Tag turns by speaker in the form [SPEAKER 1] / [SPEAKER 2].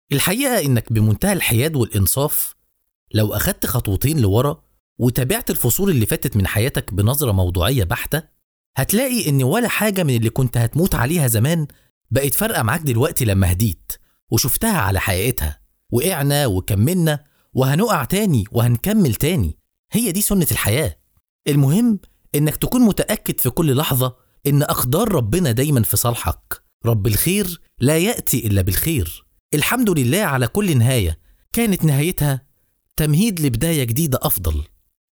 [SPEAKER 1] الحقيقة إنك بمنتهى الحياد والإنصاف لو أخدت خطوتين لورا وتابعت الفصول اللي فاتت من حياتك بنظرة موضوعية بحتة هتلاقي إن ولا حاجة من اللي كنت هتموت عليها زمان بقت فارقة معاك دلوقتي لما هديت وشفتها على حقيقتها وقعنا وكملنا وهنقع تاني وهنكمل تاني هي دي سنة الحياة المهم إنك تكون متأكد في كل لحظة إن أقدار ربنا دايما في صالحك رب الخير لا يأتي إلا بالخير الحمد لله على كل نهاية كانت نهايتها تمهيد لبداية جديدة أفضل